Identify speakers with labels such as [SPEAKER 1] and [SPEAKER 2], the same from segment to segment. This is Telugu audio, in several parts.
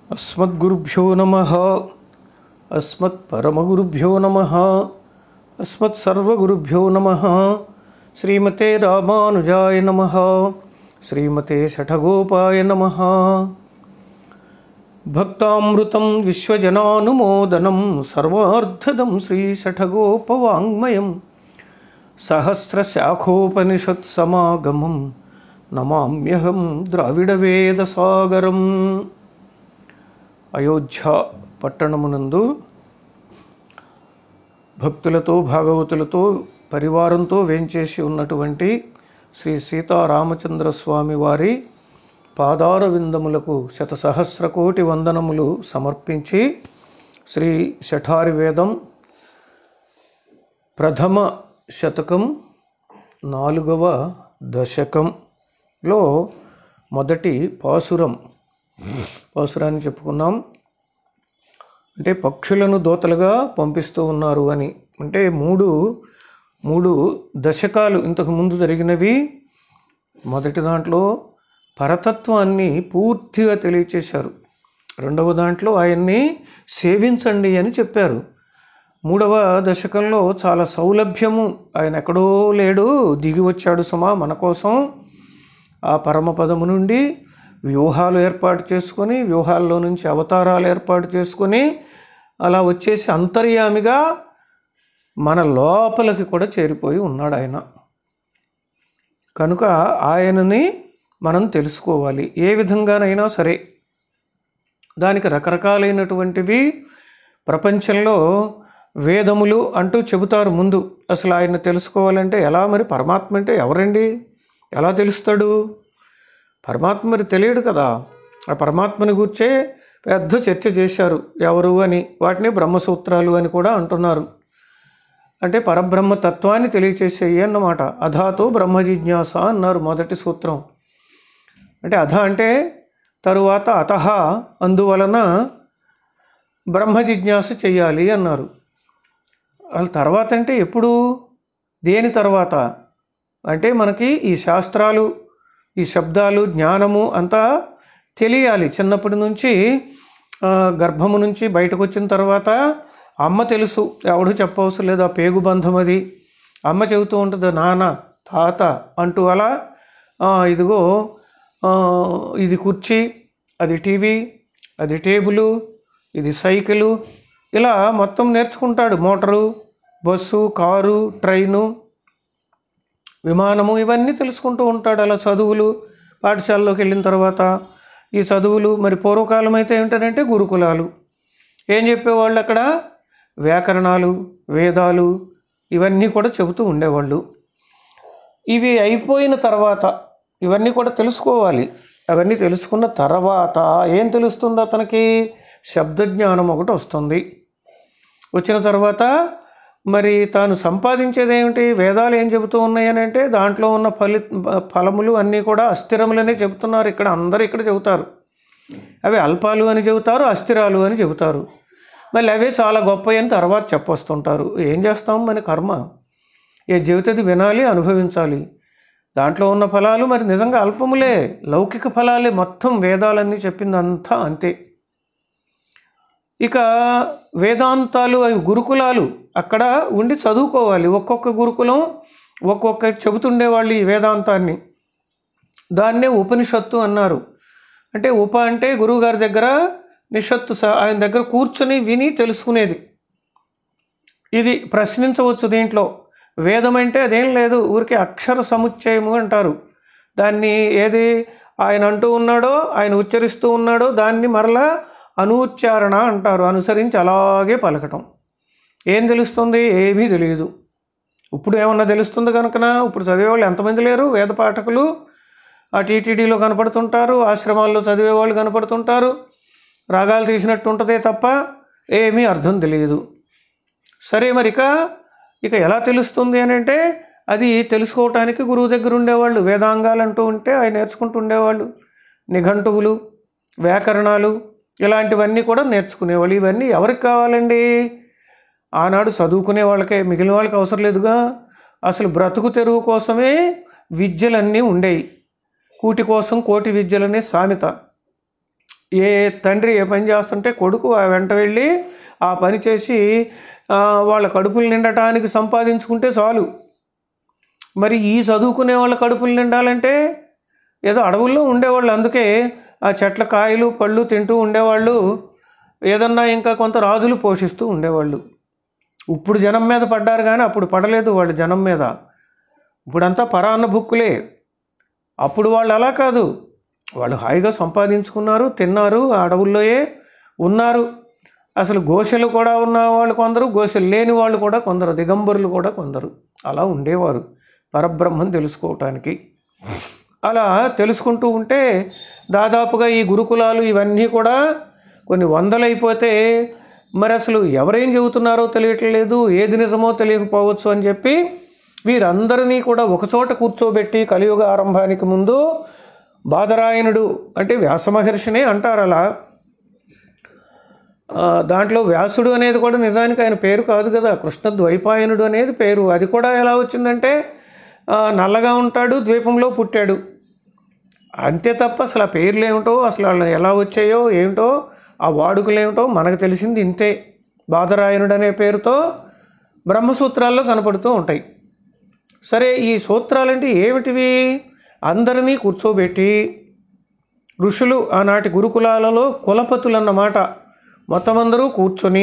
[SPEAKER 1] అస్మద్గురుభ్యో నమ అస్మత్పరమగురుభ్యో నమ అస్మత్సర్వగురుభ్యో నమ శ్రీమతే రామానుజాయ నమ శ్రీమతే శఠగోపాయ నమ భక్తామృతం విశ్వజనానుమోదనం సర్వార్థదం శ్రీశఠగోపవాङ्మయం సహస్రశాఖోపనిషత్సమాగమం నమామ్యహం ద్రావిడవేదసాగరం అయోధ్య పట్టణమునందు భక్తులతో భాగవతులతో పరివారంతో వేంచేసి ఉన్నటువంటి శ్రీ సీతారామచంద్ర స్వామి వారి పాదార విందములకు శతసహస్ర కోటి వందనములు సమర్పించి శ్రీ శఠారి వేదం ప్రథమ శతకం నాలుగవ దశకంలో మొదటి పాసురం పాసురాన్ని చెప్పుకున్నాం అంటే పక్షులను దోతలుగా పంపిస్తూ ఉన్నారు అని అంటే మూడు మూడు దశకాలు ఇంతకు ముందు జరిగినవి మొదటి దాంట్లో పరతత్వాన్ని పూర్తిగా తెలియచేశారు రెండవ దాంట్లో ఆయన్ని సేవించండి అని చెప్పారు మూడవ దశకంలో చాలా సౌలభ్యము ఆయన ఎక్కడో లేడు దిగి వచ్చాడు సుమా మన కోసం ఆ పరమపదము నుండి వ్యూహాలు ఏర్పాటు చేసుకొని వ్యూహాల్లో నుంచి అవతారాలు ఏర్పాటు చేసుకొని అలా వచ్చేసి అంతర్యామిగా మన లోపలికి కూడా చేరిపోయి ఉన్నాడు ఆయన కనుక ఆయనని మనం తెలుసుకోవాలి ఏ విధంగానైనా సరే దానికి రకరకాలైనటువంటివి ప్రపంచంలో వేదములు అంటూ చెబుతారు ముందు అసలు ఆయన తెలుసుకోవాలంటే ఎలా మరి పరమాత్మ అంటే ఎవరండి ఎలా తెలుస్తాడు పరమాత్మ మరి తెలియడు కదా ఆ పరమాత్మని గుర్చే పెద్ద చర్చ చేశారు ఎవరు అని వాటిని బ్రహ్మసూత్రాలు అని కూడా అంటున్నారు అంటే పరబ్రహ్మ తత్వాన్ని తెలియచేసేయి అన్నమాట అధాతో బ్రహ్మ జిజ్ఞాస అన్నారు మొదటి సూత్రం అంటే అధ అంటే తరువాత అతహ అందువలన బ్రహ్మ జిజ్ఞాస చెయ్యాలి అన్నారు అసలు తర్వాత అంటే ఎప్పుడు దేని తర్వాత అంటే మనకి ఈ శాస్త్రాలు ఈ శబ్దాలు జ్ఞానము అంతా తెలియాలి చిన్నప్పటి నుంచి ఆ, గర్భము నుంచి బయటకు వచ్చిన తర్వాత అమ్మ తెలుసు ఎవడు చెప్పవసరం లేదు ఆ పేగు బంధం అది అమ్మ చెబుతూ ఉంటుంది నాన్న తాత అంటూ అలా "ఆ, ఇదిగో ఆ, ఇది కుర్చీ అది టీవీ అది టేబులు ఇది సైకిలు ఇలా మొత్తం నేర్చుకుంటాడు మోటారు బస్సు కారు ట్రైను విమానము ఇవన్నీ తెలుసుకుంటూ ఉంటాడు అలా చదువులు పాఠశాలలోకి వెళ్ళిన తర్వాత ఈ చదువులు మరి పూర్వకాలం అయితే ఏంటంటే గురుకులాలు ఏం చెప్పేవాళ్ళు అక్కడ వ్యాకరణాలు వేదాలు ఇవన్నీ కూడా చెబుతూ ఉండేవాళ్ళు ఇవి అయిపోయిన తర్వాత ఇవన్నీ కూడా తెలుసుకోవాలి అవన్నీ తెలుసుకున్న తర్వాత ఏం తెలుస్తుంది అతనికి శబ్దజ్ఞానం ఒకటి వస్తుంది వచ్చిన తర్వాత మరి తాను సంపాదించేది ఏమిటి వేదాలు ఏం చెబుతూ ఉన్నాయని అంటే దాంట్లో ఉన్న ఫలి ఫలములు అన్నీ కూడా అస్థిరములనే చెబుతున్నారు ఇక్కడ అందరూ ఇక్కడ చెబుతారు అవి అల్పాలు అని చెబుతారు అస్థిరాలు అని చెబుతారు మళ్ళీ అవే చాలా గొప్పవి అని తర్వాత చెప్పొస్తుంటారు ఏం చేస్తాం మన కర్మ ఏ జీవితది వినాలి అనుభవించాలి దాంట్లో ఉన్న ఫలాలు మరి నిజంగా అల్పములే లౌకిక ఫలాలే మొత్తం వేదాలన్నీ చెప్పిందంతా అంతే ఇక వేదాంతాలు అవి గురుకులాలు అక్కడ ఉండి చదువుకోవాలి ఒక్కొక్క గురుకులం ఒక్కొక్క చెబుతుండేవాళ్ళు ఈ వేదాంతాన్ని దాన్నే ఉపనిషత్తు అన్నారు అంటే ఉప అంటే గురువుగారి దగ్గర నిషత్తు స- ఆయన దగ్గర కూర్చొని విని తెలుసుకునేది ఇది ప్రశ్నించవచ్చు దీంట్లో వేదం అంటే అదేం లేదు ఊరికే అక్షర సముచ్చయము అంటారు దాన్ని ఏది ఆయన అంటూ ఉన్నాడో ఆయన ఉచ్చరిస్తూ ఉన్నాడో దాన్ని మరలా అనూచ్చారణ అంటారు అనుసరించి అలాగే పలకటం ఏం తెలుస్తుంది ఏమీ తెలియదు ఇప్పుడు ఏమన్నా తెలుస్తుంది కనుకన ఇప్పుడు చదివేవాళ్ళు ఎంతమంది లేరు వేద పాఠకులు ఆ టీటీడీలో కనపడుతుంటారు ఆశ్రమాల్లో చదివేవాళ్ళు కనపడుతుంటారు రాగాలు తీసినట్టు ఉంటుందే తప్ప ఏమీ అర్థం తెలియదు సరే మరి ఇక ఇక ఎలా తెలుస్తుంది అని అంటే అది తెలుసుకోవటానికి గురువు దగ్గర ఉండేవాళ్ళు వేదాంగాలు అంటూ ఉంటే ఆయన నేర్చుకుంటూ ఉండేవాళ్ళు నిఘంటువులు వ్యాకరణాలు ఇలాంటివన్నీ కూడా నేర్చుకునేవాళ్ళు ఇవన్నీ ఎవరికి కావాలండి ఆనాడు చదువుకునే వాళ్ళకే మిగిలిన వాళ్ళకి అవసరం లేదుగా అసలు బ్రతుకు తెరువు కోసమే విద్యలన్నీ ఉండేవి కూటి కోసం కోటి విద్యలనే సామెత ఏ తండ్రి ఏ పని చేస్తుంటే కొడుకు ఆ వెంట వెళ్ళి ఆ పని చేసి ఆ, వాళ్ళ కడుపులు నిండటానికి సంపాదించుకుంటే చాలు మరి ఈ చదువుకునే వాళ్ళ కడుపులు నిండాలంటే ఏదో అడవుల్లో ఉండేవాళ్ళు అందుకే ఆ చెట్ల కాయలు పళ్ళు తింటూ ఉండేవాళ్ళు ఏదన్నా ఇంకా కొంత రాజులు పోషిస్తూ ఉండేవాళ్ళు ఇప్పుడు జనం మీద పడ్డారు కానీ అప్పుడు పడలేదు వాళ్ళు జనం మీద ఇప్పుడంతా పరాన్న బుక్కులే అప్పుడు వాళ్ళు అలా కాదు వాళ్ళు హాయిగా సంపాదించుకున్నారు తిన్నారు ఆ అడవుల్లోయే ఉన్నారు అసలు గోషలు కూడా ఉన్న వాళ్ళు కొందరు గోషలు లేని వాళ్ళు కూడా కొందరు దిగంబరులు కూడా కొందరు అలా ఉండేవారు పరబ్రహ్మం తెలుసుకోవటానికి అలా తెలుసుకుంటూ ఉంటే దాదాపుగా ఈ గురుకులాలు ఇవన్నీ కూడా కొన్ని వందలైపోతే మరి అసలు ఎవరేం చెబుతున్నారో తెలియట్లేదు ఏది నిజమో తెలియకపోవచ్చు అని చెప్పి వీరందరినీ కూడా ఒకచోట కూర్చోబెట్టి కలియుగ ఆరంభానికి ముందు బాదరాయణుడు అంటే వ్యాస మహర్షినే అంటారు అలా ఆ, దాంట్లో వ్యాసుడు అనేది కూడా నిజానికి ఆయన పేరు కాదు కదా కృష్ణ ద్వైపాయనుడు అనేది పేరు అది కూడా ఎలా వచ్చిందంటే ఆ, నల్లగా ఉంటాడు ద్వీపంలో పుట్టాడు అంతే తప్ప అసలు ఆ పేర్లు ఏమిటో అసలు వాళ్ళు ఎలా వచ్చాయో ఏమిటో ఆ వాడుకలు ఏమిటో మనకు తెలిసింది ఇంతే బాదరాయణుడు అనే పేరుతో బ్రహ్మసూత్రాల్లో కనపడుతూ ఉంటాయి సరే ఈ సూత్రాలంటే ఏమిటివి అందరినీ కూర్చోబెట్టి ఋషులు ఆనాటి గురుకులాలలో కులపతులు అన్నమాట మొత్తం అందరూ కూర్చొని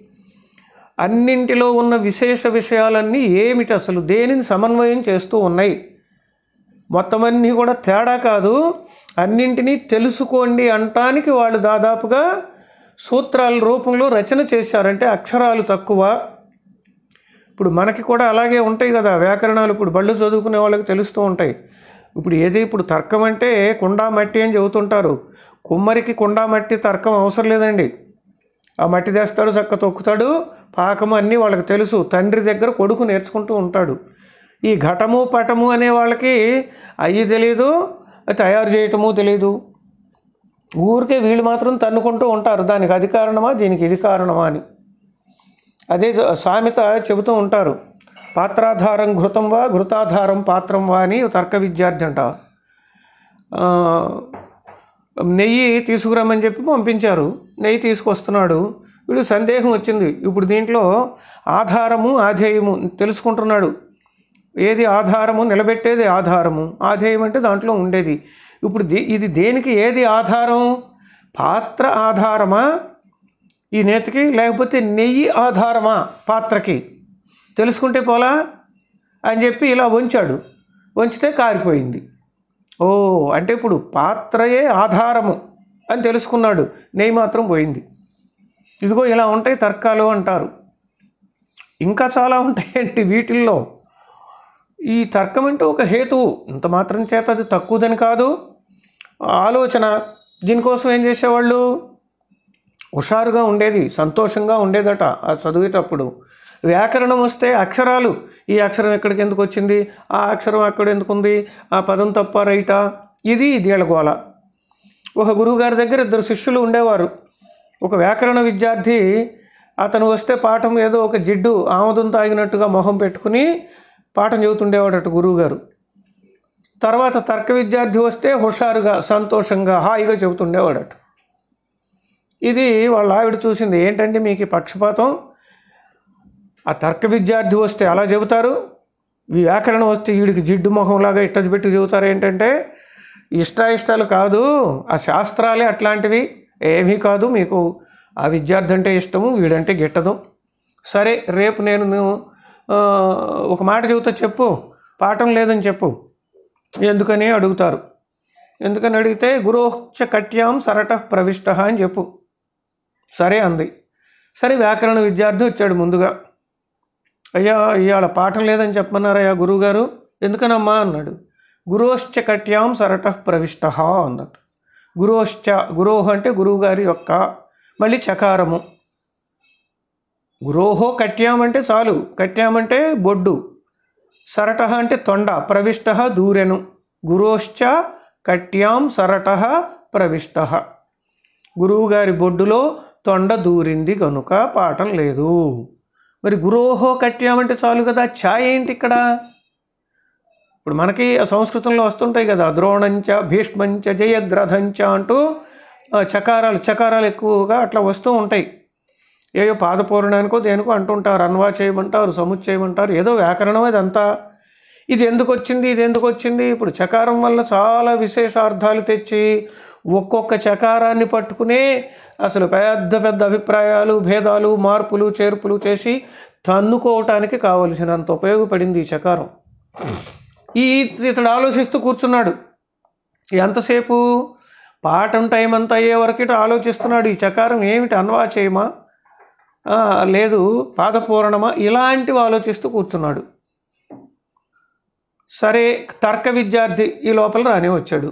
[SPEAKER 1] అన్నింటిలో ఉన్న విశేష విషయాలన్నీ ఏమిటి అసలు దేనిని సమన్వయం చేస్తూ ఉన్నాయి మొత్తం అన్నీ కూడా తేడా కాదు అన్నింటినీ తెలుసుకోండి అంటానికి వాళ్ళు దాదాపుగా సూత్రాల రూపంలో రచన చేశారంటే అక్షరాలు తక్కువ ఇప్పుడు మనకి కూడా అలాగే ఉంటాయి కదా వ్యాకరణాలు ఇప్పుడు బళ్ళు చదువుకునే వాళ్ళకి తెలుస్తూ ఉంటాయి ఇప్పుడు ఏది ఇప్పుడు తర్కం అంటే కుండా మట్టి అని చెబుతుంటారు కుమ్మరికి కుండా మట్టి తర్కం అవసరం లేదండి ఆ మట్టి తెస్తాడు చక్క తొక్కుతాడు పాకం అన్నీ వాళ్ళకి తెలుసు తండ్రి దగ్గర కొడుకు నేర్చుకుంటూ ఉంటాడు ఈ ఘటము పటము అనే వాళ్ళకి అయ్యి తెలియదు అది తయారు చేయటము తెలియదు ఊరికే వీళ్ళు మాత్రం తన్నుకుంటూ ఉంటారు దానికి అది కారణమా దీనికి ఇది కారణమా అని అదే సామెత చెబుతూ ఉంటారు పాత్రాధారం ఘృతం వా ఘృతాధారం పాత్రం వా అని తర్క విద్యార్థి అంట ఆ, నెయ్యి తీసుకురమ్మని చెప్పి పంపించారు నెయ్యి తీసుకొస్తున్నాడు వీడు సందేహం వచ్చింది ఇప్పుడు దీంట్లో ఆధారము ఆధేయము తెలుసుకుంటున్నాడు ఏది ఆధారము నిలబెట్టేది ఆధారము ఆధేయం అంటే దాంట్లో ఉండేది ఇప్పుడు దే- ఇది దేనికి ఏది ఆధారం పాత్ర ఆధారమా ఈ నేతికి లేకపోతే నెయ్యి ఆధారమా పాత్రకి తెలుసుకుంటే పోలా అని చెప్పి ఇలా వంచాడు వంచితే కారిపోయింది ఓ అంటే ఇప్పుడు పాత్రయే ఆధారము అని తెలుసుకున్నాడు నెయ్యి మాత్రం పోయింది ఇదిగో ఇలా ఉంటాయి తర్కాలు అంటారు ఇంకా చాలా ఉంటాయండి వీటిల్లో ఈ తర్కం అంటే ఒక హేతువు ఇంత మాత్రం చేత అది తక్కువదని కాదు ఆలోచన దీనికోసం ఏం చేసేవాళ్ళు హుషారుగా ఉండేది సంతోషంగా ఉండేదట ఆ చదివేటప్పుడు వ్యాకరణం వస్తే అక్షరాలు ఈ అక్షరం ఎక్కడికి ఎందుకు వచ్చింది ఆ అక్షరం అక్కడ ఎందుకు ఉంది ఆ పదం తప్ప రైటా ఇది దీళ్ళ గోల ఒక గురువుగారి దగ్గర ఇద్దరు శిష్యులు ఉండేవారు ఒక వ్యాకరణ విద్యార్థి అతను వస్తే పాఠం ఏదో ఒక జిడ్డు ఆమదం తాగినట్టుగా మొహం పెట్టుకుని పాఠం చెబుతుండేవాడట గురువుగారు తర్వాత తర్క విద్యార్థి వస్తే హుషారుగా సంతోషంగా హాయిగా చెబుతుండేవాడట ఇది వాళ్ళ ఆవిడ చూసింది ఏంటంటే మీకు ఈ పక్షపాతం ఆ తర్క విద్యార్థి వస్తే అలా చెబుతారు ఈ వ్యాకరణం వస్తే వీడికి జిడ్డు మొహంలాగా ఇట్టది పెట్టి చెబుతారు ఏంటంటే ఇష్టాయిష్టాలు కాదు ఆ శాస్త్రాలే అట్లాంటివి ఏమీ కాదు మీకు ఆ విద్యార్థి అంటే ఇష్టము వీడంటే గిట్టదు సరే రేపు నేను ఆ, ఒక మాట చెబుతా చెప్పు పాఠం లేదని చెప్పు ఎందుకని అడుగుతారు ఎందుకని అడిగితే గురోచ్చ కట్యాం సరట ప్రవిష్ట అని చెప్పు సరే అంది సరే వ్యాకరణ విద్యార్థి వచ్చాడు ముందుగా అయ్యా ఇవాళ పాఠం లేదని చెప్పమన్నారయ్యా గురువుగారు ఎందుకనమ్మా అన్నాడు గురోశ్చ కట్యాం సరట ప్రవిష్ట అన్నట్టు గురోశ్చ గురోహ అంటే గురువుగారి యొక్క మళ్ళీ చకారము గురోహో కట్యాం అంటే చాలు కట్యాం అంటే బొడ్డు సరట అంటే తొండ ప్రవిష్ట దూరెను గురోశ్చ కట్యాం సరట ప్రవిష్ట గురువుగారి బొడ్డులో తొండ దూరింది కనుక పాఠం లేదు మరి గురోహో కట్యామంటే చాలు కదా ఛాయ్ ఏంటి ఇక్కడ ఇప్పుడు మనకి ఆ సంస్కృతంలో వస్తుంటాయి కదా ద్రోణంచ భీష్మంచ జయద్రథంచ అంటూ ఆ, చకారాలు చకారాలు ఎక్కువగా అట్లా వస్తూ ఉంటాయి ఏయో పాదపూరణానికో దేనికో అంటుంటారు అన్వా చేయమంటారు సముచ్చయమంటారు ఏదో వ్యాకరణం ఇదంతా ఇది ఎందుకు వచ్చింది ఇది ఎందుకు వచ్చింది ఇప్పుడు చకారం వల్ల చాలా విశేషార్థాలు తెచ్చి ఒక్కొక్క చకారాన్ని పట్టుకునే అసలు పెద్ద పెద్ద అభిప్రాయాలు భేదాలు మార్పులు చేర్పులు చేసి తన్నుకోవటానికి కావలసినంత ఉపయోగపడింది ఈ చకారం ఈ ఇతడు ఆలోచిస్తూ కూర్చున్నాడు ఎంతసేపు పాఠం టైం అంతా అయ్యే వరకు ఇటు ఆలోచిస్తున్నాడు ఈ చకారం ఏమిటి అన్వా చేయమా ఆ, లేదు పాదపూరణమా ఇలాంటివి ఆలోచిస్తూ కూర్చున్నాడు సరే తర్క విద్యార్థి ఈ లోపల రానే వచ్చాడు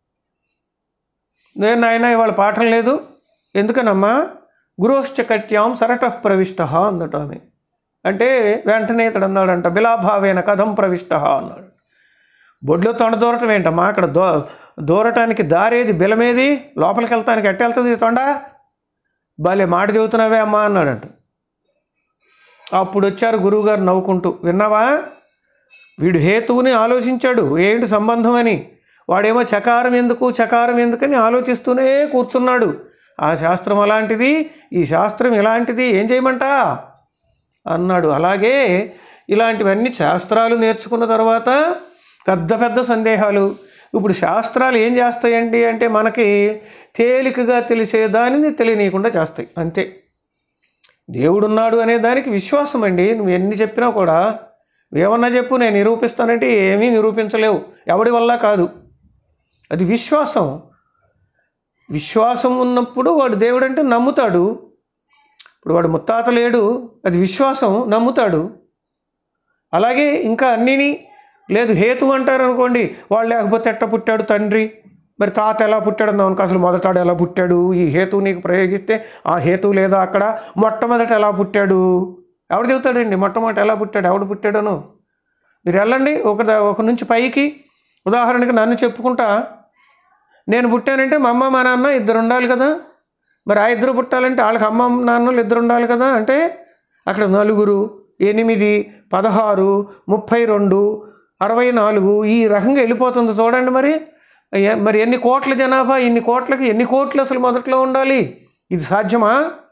[SPEAKER 1] నేను నాయన ఇవాళ పాఠం లేదు ఎందుకనమ్మా గురోశ్చ కట్యాం సరట ప్రవిష్ట అందట ఆమె అంటే వెంటనే ఇతడు అన్నాడంట బిలాభావేన కథం ప్రవిష్ట అన్నాడు బొడ్లో తొండ దూరటం ఏంటమ్మా అక్కడ దో దూరటానికి దారేది బిలమేది లోపలికి వెళ్తానికి ఎట్ట వెళ్తుంది ఈ తొండ భలే మాట చెబుతున్నావే అమ్మా అన్నాడంట అప్పుడు వచ్చారు గురువుగారు నవ్వుకుంటూ విన్నావా వీడు హేతువుని ఆలోచించాడు ఏంటి సంబంధం అని వాడేమో చకారం ఎందుకు చకారం ఎందుకని ఆలోచిస్తూనే కూర్చున్నాడు ఆ శాస్త్రం అలాంటిది ఈ శాస్త్రం ఇలాంటిది ఏం చేయమంటా అన్నాడు అలాగే ఇలాంటివన్నీ శాస్త్రాలు నేర్చుకున్న తర్వాత పెద్ద పెద్ద సందేహాలు ఇప్పుడు శాస్త్రాలు ఏం చేస్తాయండి అంటే మనకి తేలికగా తెలిసే దానిని తెలియనీయకుండా చేస్తాయి అంతే దేవుడున్నాడు అనే దానికి విశ్వాసం అండి నువ్వు ఎన్ని చెప్పినా కూడా ఏమన్నా చెప్పు నేను నిరూపిస్తానంటే ఏమీ నిరూపించలేవు ఎవడి వల్ల కాదు అది విశ్వాసం విశ్వాసం ఉన్నప్పుడు వాడు దేవుడు అంటే నమ్ముతాడు ఇప్పుడు వాడు ముత్తాత లేడు అది విశ్వాసం నమ్ముతాడు అలాగే ఇంకా అన్నిని లేదు హేతు అంటారు అనుకోండి వాడు లేకపోతే ఎట్ట పుట్టాడు తండ్రి మరి తాత ఎలా పుట్టాడు అనుకో అసలు మొదటాడు ఎలా పుట్టాడు ఈ హేతు నీకు ప్రయోగిస్తే ఆ హేతు లేదా అక్కడ మొట్టమొదట ఎలా పుట్టాడు ఎవడు చెబుతాడండి మొట్టమొదట ఎలా పుట్టాడు ఎవడు పుట్టాడను మీరు వెళ్ళండి ఒక ద- ఒక నుంచి పైకి ఉదాహరణకి నన్ను చెప్పుకుంటా నేను పుట్టానంటే మా అమ్మ మా నాన్న ఇద్దరు ఉండాలి కదా మరి ఆ ఇద్దరు పుట్టాలంటే వాళ్ళకి అమ్మ నాన్నలు ఇద్దరు ఉండాలి కదా అంటే అక్కడ నలుగురు ఎనిమిది పదహారు ముప్పై రెండు అరవై నాలుగు ఈ రకంగా వెళ్ళిపోతుంది చూడండి మరి ఏ- మరి ఎన్ని కోట్ల జనాభా ఇన్ని కోట్లకి ఎన్ని కోట్లు అసలు మొదట్లో ఉండాలి ఇది సాధ్యమా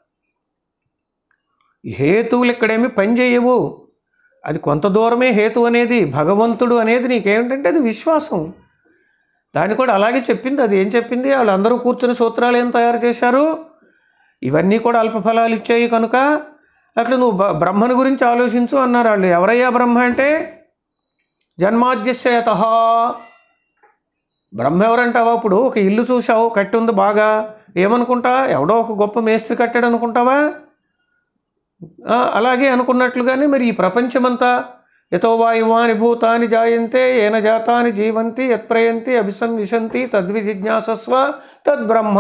[SPEAKER 1] ఈ హేతువులు ఇక్కడేమి పని చేయవు అది కొంత దూరమే హేతు అనేది భగవంతుడు అనేది నీకేమిటంటే అది విశ్వాసం దాన్ని కూడా అలాగే చెప్పింది అది ఏం చెప్పింది వాళ్ళందరూ కూర్చుని సూత్రాలు ఏం తయారు చేశారు ఇవన్నీ కూడా అల్ప ఫలాలు ఇచ్చాయి కనుక అక్కడ నువ్వు బ- బ్రహ్మను గురించి ఆలోచించు అన్నారు వాళ్ళు ఎవరయ్యా బ్రహ్మ అంటే జన్మాద్యశయత బ్రహ్మ ఎవరంటావా ఇప్పుడు ఒక ఇల్లు చూసావు కట్టి ఉంది బాగా ఏమనుకుంటా ఎవడో ఒక గొప్ప మేస్త్రి కట్టాడు అనుకుంటావా ఆ, అలాగే అనుకున్నట్లుగానే మరి ఈ ప్రపంచమంతా యతో వాయువాని భూతాని జాయంతే ఏన జాతాని జీవంతి యత్ప్రయంతి అభిసంవిశంతి తద్విజిజ్ఞాసస్వ తద్బ్రహ్మ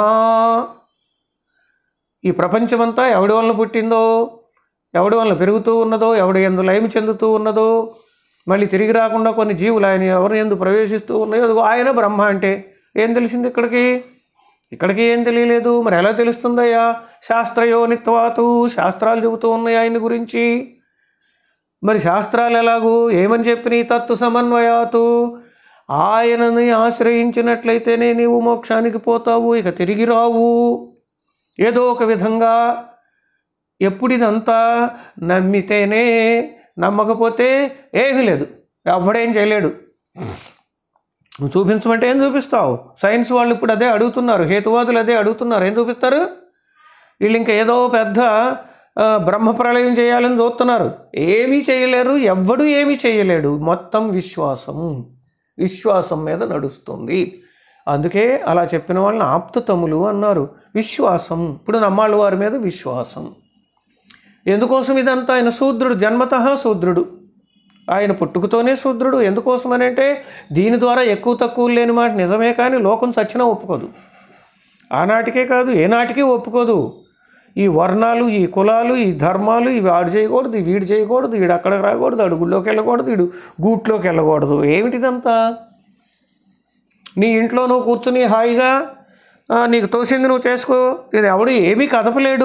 [SPEAKER 1] ఈ ప్రపంచమంతా ఎవడి వలన పుట్టిందో ఎవడి వలన పెరుగుతూ ఉన్నదో ఎవడి ఎందు లయము చెందుతూ ఉన్నదో మళ్ళీ తిరిగి రాకుండా కొన్ని జీవులు ఆయన ఎవరి ఎందు ప్రవేశిస్తూ ఉన్నాయో అదిగో ఆయన బ్రహ్మ అంటే ఏం తెలిసింది ఇక్కడికి ఇక్కడికి ఏం తెలియలేదు మరి ఎలా తెలుస్తుందయ్యా శాస్త్రయోనిత్వాతు శాస్త్రాలు చెబుతూ ఉన్నాయి ఆయన గురించి మరి శాస్త్రాలు ఎలాగూ ఏమని చెప్పిన తత్తు సమన్వయాతు ఆయనని ఆశ్రయించినట్లయితేనే నీవు మోక్షానికి పోతావు ఇక తిరిగి రావు ఏదో ఒక విధంగా ఎప్పుడు ఇదంతా నమ్మితేనే నమ్మకపోతే ఏమీ లేదు ఎవడేం చేయలేడు నువ్వు చూపించమంటే ఏం చూపిస్తావు సైన్స్ వాళ్ళు ఇప్పుడు అదే అడుగుతున్నారు హేతువాదులు అదే అడుగుతున్నారు ఏం చూపిస్తారు వీళ్ళు ఇంకా ఏదో పెద్ద ఆ, బ్రహ్మ ప్రళయం చేయాలని చూస్తున్నారు ఏమీ చేయలేరు ఎవ్వడు ఏమీ చేయలేడు మొత్తం విశ్వాసం విశ్వాసం మీద నడుస్తుంది అందుకే అలా చెప్పిన వాళ్ళని ఆప్తతములు అన్నారు విశ్వాసం ఇప్పుడు నమ్మాళ్ళ వారి మీద విశ్వాసం ఎందుకోసం ఇదంతా ఆయన శూద్రుడు జన్మత శూద్రుడు ఆయన పుట్టుకతోనే శూద్రుడు ఎందుకోసం అని అంటే దీని ద్వారా ఎక్కువ తక్కువ లేని మాట నిజమే కానీ లోకం చచ్చినా ఒప్పుకోదు ఆనాటికే కాదు ఏనాటికి ఒప్పుకోదు ఈ వర్ణాలు ఈ కులాలు ఈ ధర్మాలు ఇవి ఆడు చేయకూడదు ఇవి వీడు చేయకూడదు వీడు అక్కడికి రాకూడదు అడుగుల్లోకి వెళ్ళకూడదు వీడు గూట్లోకి వెళ్ళకూడదు ఏమిటిదంతా నీ ఇంట్లో నువ్వు కూర్చుని హాయిగా ఆ, నీకు తోసింది నువ్వు చేసుకో ఇది ఎవడు ఏమీ కదపలేడు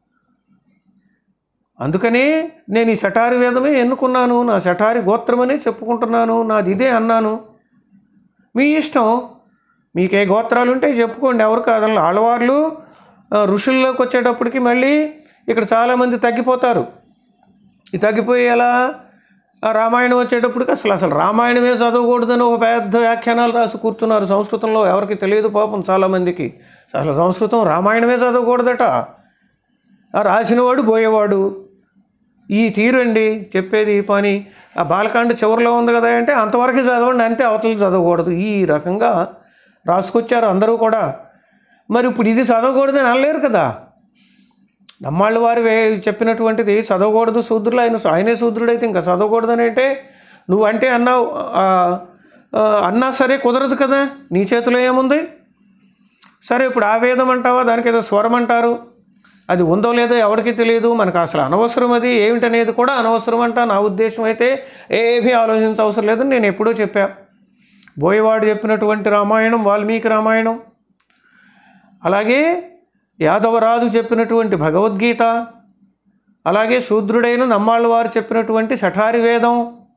[SPEAKER 1] అందుకనే నేను ఈ శటారి వేదమే ఎన్నుకున్నాను నా శటారి గోత్రమనే చెప్పుకుంటున్నాను నాది ఇదే అన్నాను మీ ఇష్టం మీకు ఏ గోత్రాలు ఉంటే చెప్పుకోండి ఎవరు కాదు ఆడవాళ్ళు ఆ, ఋషుల్లోకి వచ్చేటప్పటికి మళ్ళీ ఇక్కడ చాలామంది తగ్గిపోతారు ఈ తగ్గిపోయి ఎలా ఆ రామాయణం వచ్చేటప్పటికి అసలు అసలు రామాయణమే చదవకూడదని ఒక పెద్ద వ్యాఖ్యానాలు రాసి కూర్చున్నారు సంస్కృతంలో ఎవరికి తెలియదు పాపం చాలామందికి అసలు సంస్కృతం రామాయణమే చదవకూడదట ఆ రాసినవాడు పోయేవాడు ఈ తీరండి చెప్పేది ఈ పని ఆ బాలకాండ చివరిలో ఉంది కదా అంటే అంతవరకు చదవండి అంతే అవతలు చదవకూడదు ఈ రకంగా రాసుకొచ్చారు అందరూ కూడా మరి ఇప్పుడు ఇది చదవకూడదని అనలేరు కదా నమ్మాళ్ళ వారు వే- చెప్పినటువంటిది చదవకూడదు శూద్రులు ఆయన ఆయనే శూద్రుడైతే ఇంకా చదవకూడదని అంటే నువ్వు అంటే అన్నావు ఆ, ఆ, అన్నా సరే కుదరదు కదా నీ చేతిలో ఏముంది సరే ఇప్పుడు ఆ వేదం అంటావా దానికి ఏదో స్వరం అంటారు అది ఉందో లేదో ఎవరికి తెలియదు మనకు అసలు అనవసరం అది ఏమిటనేది కూడా అనవసరం అంట నా ఉద్దేశం అయితే ఏమీ ఆలోచించవసరం లేదని నేను ఎప్పుడూ చెప్పా బోయవాడు చెప్పినటువంటి రామాయణం వాల్మీకి రామాయణం అలాగే యాదవరాజు చెప్పినటువంటి భగవద్గీత అలాగే శూద్రుడైన నమ్మాళ్ళ వారు చెప్పినటువంటి శఠారి వేదం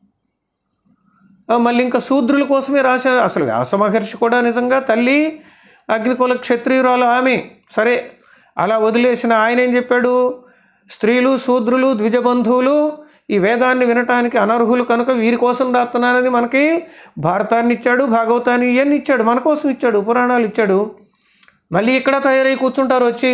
[SPEAKER 1] ఆ, మళ్ళీ ఇంకా శూద్రుల కోసమే రాశారు అసలు వ్యాస మహర్షి కూడా నిజంగా తల్లి అగ్నికుల క్షత్రియురాలు ఆమె సరే అలా వదిలేసిన ఆయన ఏం చెప్పాడు స్త్రీలు శూద్రులు ద్విజబంధువులు ఈ వేదాన్ని వినటానికి అనర్హులు కనుక వీరి కోసం రాస్తున్నానని మనకి భారతాన్ని ఇచ్చాడు భాగవతాన్ని ఇవన్నీ ఇచ్చాడు మన కోసం ఇచ్చాడు పురాణాలు ఇచ్చాడు మళ్ళీ ఇక్కడ తయారై కూర్చుంటారు వచ్చి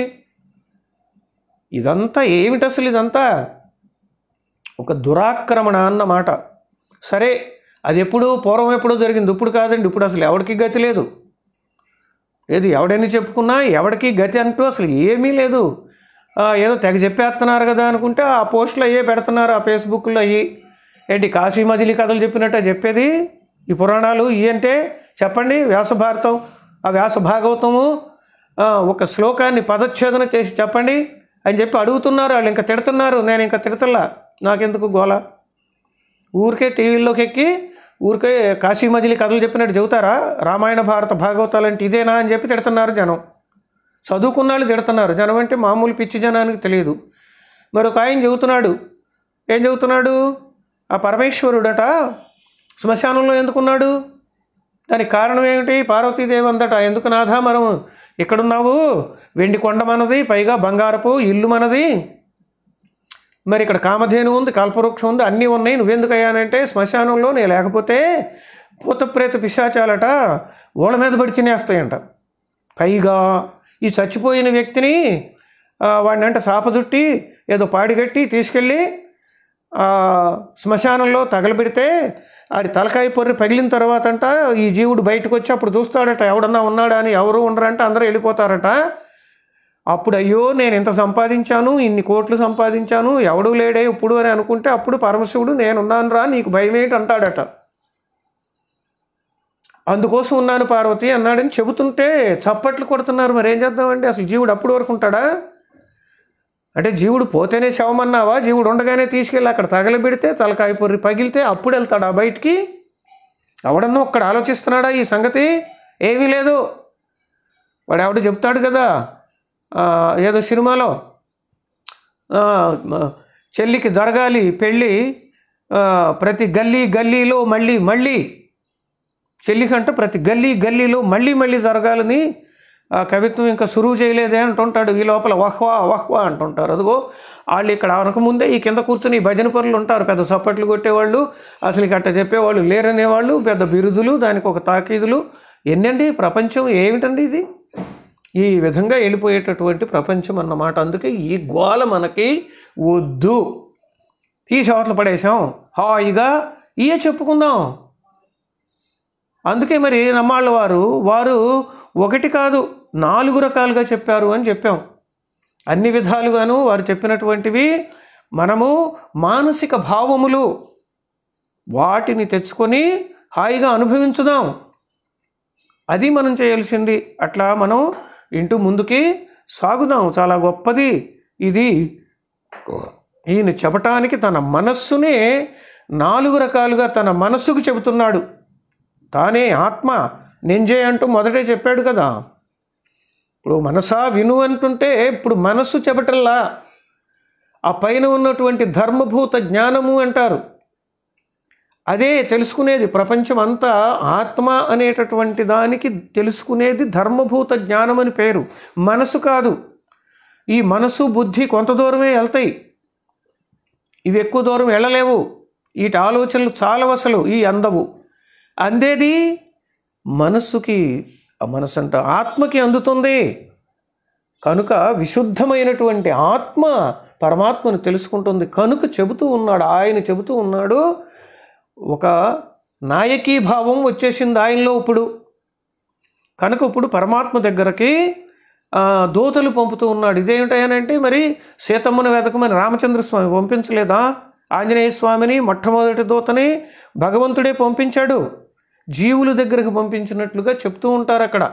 [SPEAKER 1] ఇదంతా ఏమిటి అసలు ఇదంతా ఒక దురాక్రమణ అన్నమాట సరే అది ఎప్పుడు పూర్వం ఎప్పుడో జరిగింది ఇప్పుడు కాదండి ఇప్పుడు అసలు ఎవరికి గతి లేదు ఏది ఎవడని చెప్పుకున్నా ఎవడికి గతి అంటూ అసలు ఏమీ లేదు ఆ, ఏదో తెగ చెప్పేస్తున్నారు కదా అనుకుంటే ఆ పోస్టులు అయ్యే పెడుతున్నారు ఆ ఫేస్బుక్లో అయ్యి ఏంటి కాశీ మజిలీ కథలు చెప్పినట్టే చెప్పేది ఈ పురాణాలు ఇవి అంటే చెప్పండి వ్యాస భారతం ఆ వ్యాస భాగవతము ఆ, ఒక శ్లోకాన్ని పదచ్ఛేదన చేసి చెప్పండి అని చెప్పి అడుగుతున్నారు వాళ్ళు ఇంకా తిడుతున్నారు నేను ఇంకా తిడతల్లా నాకెందుకు గోల ఊరికే టీవీల్లోకి ఎక్కి ఊరికే కాశీ మజిలీ కథలు చెప్పినట్టు చెబుతారా రామాయణ భారత భాగవతాలు అంటే ఇదేనా అని చెప్పి తిడుతున్నారు జనం చదువుకున్న వాళ్ళు తిడుతున్నారు జనం అంటే మామూలు పిచ్చి జనానికి తెలియదు మరొక ఆయన చెబుతున్నాడు ఏం చెబుతున్నాడు ఆ పరమేశ్వరుడట శ్మశానంలో ఎందుకున్నాడు దానికి కారణం ఏమిటి పార్వతీదేవి అందట ఎందుకు నాథా మనం ఇక్కడున్నావు వెండి కొండ మనది పైగా బంగారపు ఇల్లు మనది మరి ఇక్కడ కామధేను ఉంది కల్పవృక్షం ఉంది అన్నీ ఉన్నాయి నువ్వెందుకు అయ్యానంటే శ్మశానంలో నేను లేకపోతే భూతప్రేత పిశాచాలట ఓళ్ళ మీద పడి తినేస్తాయంట పైగా ఈ చచ్చిపోయిన వ్యక్తిని ఆ, వాడిని అంటే సాపజుట్టి ఏదో పాడిగట్టి తీసుకెళ్ళి ఆ, శ్మశానంలో తగలబెడితే ఆడి తలకాయ పొర్రి పగిలిన తర్వాత అంట ఈ జీవుడు బయటకు వచ్చి అప్పుడు చూస్తాడట ఎవడన్నా ఉన్నాడా అని ఎవరు ఉండరంట అందరూ వెళ్ళిపోతారట అప్పుడు అయ్యో నేను ఇంత సంపాదించాను ఇన్ని కోట్లు సంపాదించాను ఎవడు లేడే ఇప్పుడు అని అనుకుంటే అప్పుడు పరమశివుడు నేనున్నాను రా నీకు భయం ఏంటి అంటాడట అందుకోసం ఉన్నాను పార్వతి అన్నాడని చెబుతుంటే చప్పట్లు కొడుతున్నారు మరి ఏం చేద్దామండి అసలు జీవుడు అప్పుడు వరకు ఉంటాడా అంటే జీవుడు పోతేనే శవమన్నావా జీవుడు ఉండగానే తీసుకెళ్ళి అక్కడ తగలబెడితే తలకాయ పొర్రి పగిలితే అప్పుడు వెళ్తాడా బయటికి ఎవడన్నా ఒక్కడ ఆలోచిస్తున్నాడా ఈ సంగతి ఏమీ లేదు వాడు ఎవడు చెప్తాడు కదా ఆ, ఏదో సినిమాలో ఆ, మ- చెల్లికి జరగాలి పెళ్ళి ఆ, ప్రతి గల్లీ గల్లీలో మళ్ళీ మళ్ళీ చెల్లికంట ప్రతి గల్లీ గల్లీలో మళ్ళీ మళ్ళీ జరగాలని ఆ కవిత్వం ఇంకా సురువు చేయలేదే అంటుంటాడు ఈ లోపల వహ్వా వహ్వా అంటుంటారు అదిగో వాళ్ళు ఇక్కడ అనకముందే ఈ కింద కూర్చొని ఈ భజన పరులు ఉంటారు పెద్ద సప్పట్లు కొట్టేవాళ్ళు అసలు ఇక అట్ట చెప్పేవాళ్ళు లేరనేవాళ్ళు పెద్ద బిరుదులు దానికి ఒక తాకీదులు ఎన్నండి ప్రపంచం ఏమిటండి ఇది ఈ విధంగా వెళ్ళిపోయేటటువంటి ప్రపంచం అన్నమాట అందుకే ఈ గోల మనకి వద్దు తీసి అవతల పడేసాం హాయిగా ఇయే చెప్పుకుందాం అందుకే మరి నమ్మాళ్ళ వారు వారు ఒకటి కాదు నాలుగు రకాలుగా చెప్పారు అని చెప్పాం అన్ని విధాలుగాను వారు చెప్పినటువంటివి మనము మానసిక భావములు వాటిని తెచ్చుకొని హాయిగా అనుభవించుదాం అది మనం చేయాల్సింది అట్లా మనం ఇంటూ ముందుకి సాగుదాం చాలా గొప్పది ఇది ఈయన చెప్పటానికి తన మనస్సునే నాలుగు రకాలుగా తన మనస్సుకు చెబుతున్నాడు తానే ఆత్మ నెంజే అంటూ మొదటే చెప్పాడు కదా ఇప్పుడు మనసా విను అంటుంటే ఇప్పుడు మనస్సు చెప్పటల్లా ఆ పైన ఉన్నటువంటి ధర్మభూత జ్ఞానము అంటారు అదే తెలుసుకునేది ప్రపంచం అంతా ఆత్మ అనేటటువంటి దానికి తెలుసుకునేది ధర్మభూత జ్ఞానం అని పేరు మనసు కాదు ఈ మనసు బుద్ధి కొంత దూరమే వెళ్తాయి ఇవి ఎక్కువ దూరం వెళ్ళలేవు వీటి ఆలోచనలు చాలా అసలు ఈ అందవు అందేది మనస్సుకి ఆ మనసు అంట ఆత్మకి అందుతుంది కనుక విశుద్ధమైనటువంటి ఆత్మ పరమాత్మను తెలుసుకుంటుంది కనుక చెబుతూ ఉన్నాడు ఆయన చెబుతూ ఉన్నాడు ఒక నాయకీ భావం వచ్చేసింది ఆయనలో ఇప్పుడు కనుక ఇప్పుడు పరమాత్మ దగ్గరకి ఆ, దూతలు పంపుతూ ఉన్నాడు ఇదేమిటంటే మరి సీతమ్మను వెతకమని రామచంద్ర స్వామి పంపించలేదా ఆంజనేయ స్వామిని మొట్టమొదటి దూతని భగవంతుడే పంపించాడు జీవుల దగ్గరకు పంపించినట్లుగా చెప్తూ ఉంటారు అక్కడ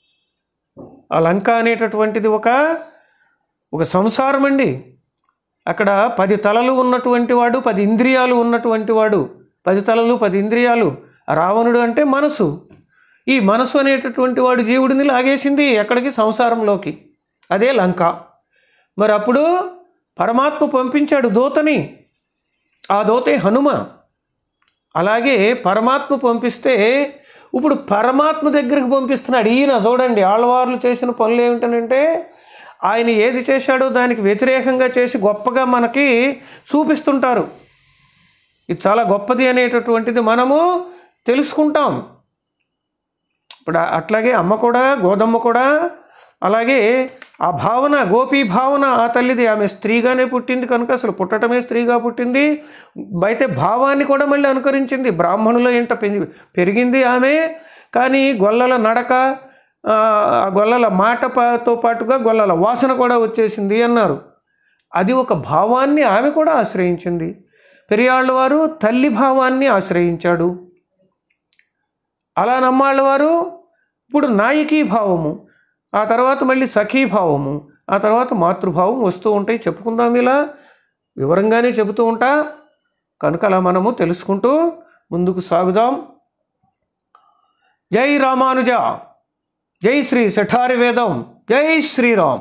[SPEAKER 1] ఆ లంక అనేటటువంటిది ఒక ఒక సంసారం అండి అక్కడ పది తలలు ఉన్నటువంటి వాడు పది ఇంద్రియాలు ఉన్నటువంటి వాడు పది తలలు పది ఇంద్రియాలు రావణుడు అంటే మనసు ఈ మనసు అనేటటువంటి వాడు జీవుడిని లాగేసింది ఎక్కడికి సంసారంలోకి అదే లంక మరి అప్పుడు పరమాత్మ పంపించాడు దూతని ఆ దూతే హనుమ అలాగే పరమాత్మ పంపిస్తే ఇప్పుడు పరమాత్మ దగ్గరికి పంపిస్తున్నాడు ఈయన చూడండి ఆళ్ళవార్లు చేసిన పనులు ఏమిటనంటే ఆయన ఏది చేశాడో దానికి వ్యతిరేకంగా చేసి గొప్పగా మనకి చూపిస్తుంటారు ఇది చాలా గొప్పది అనేటటువంటిది మనము తెలుసుకుంటాం ఇప్పుడు ఆ- అట్లాగే అమ్మ కూడా గోదమ్మ కూడా అలాగే ఆ భావన గోపీ భావన ఆ తల్లిది ఆమె స్త్రీగానే పుట్టింది కనుక అసలు పుట్టటమే స్త్రీగా పుట్టింది అయితే భావాన్ని కూడా మళ్ళీ అనుకరించింది బ్రాహ్మణుల ఇంట పెంచి పెరిగింది ఆమె కానీ గొల్లల నడక ఆ ఆ గొల్లల మాట పాతో పాటుగా గొల్లల వాసన కూడా వచ్చేసింది అన్నారు అది ఒక భావాన్ని ఆమె కూడా ఆశ్రయించింది పెరియాళ్ళ వారు తల్లి భావాన్ని ఆశ్రయించాడు అలా నమ్మాళ్ళ వారు ఇప్పుడు నాయకీ భావము ఆ తర్వాత మళ్ళీ సఖీ భావము ఆ తర్వాత మాతృభావం వస్తూ ఉంటాయి చెప్పుకుందాం ఇలా వివరంగానే చెబుతూ ఉంటా కనుక అలా మనము తెలుసుకుంటూ ముందుకు సాగుదాం జై రామానుజ జై శ్రీ శఠారి వేదం జై శ్రీరామ్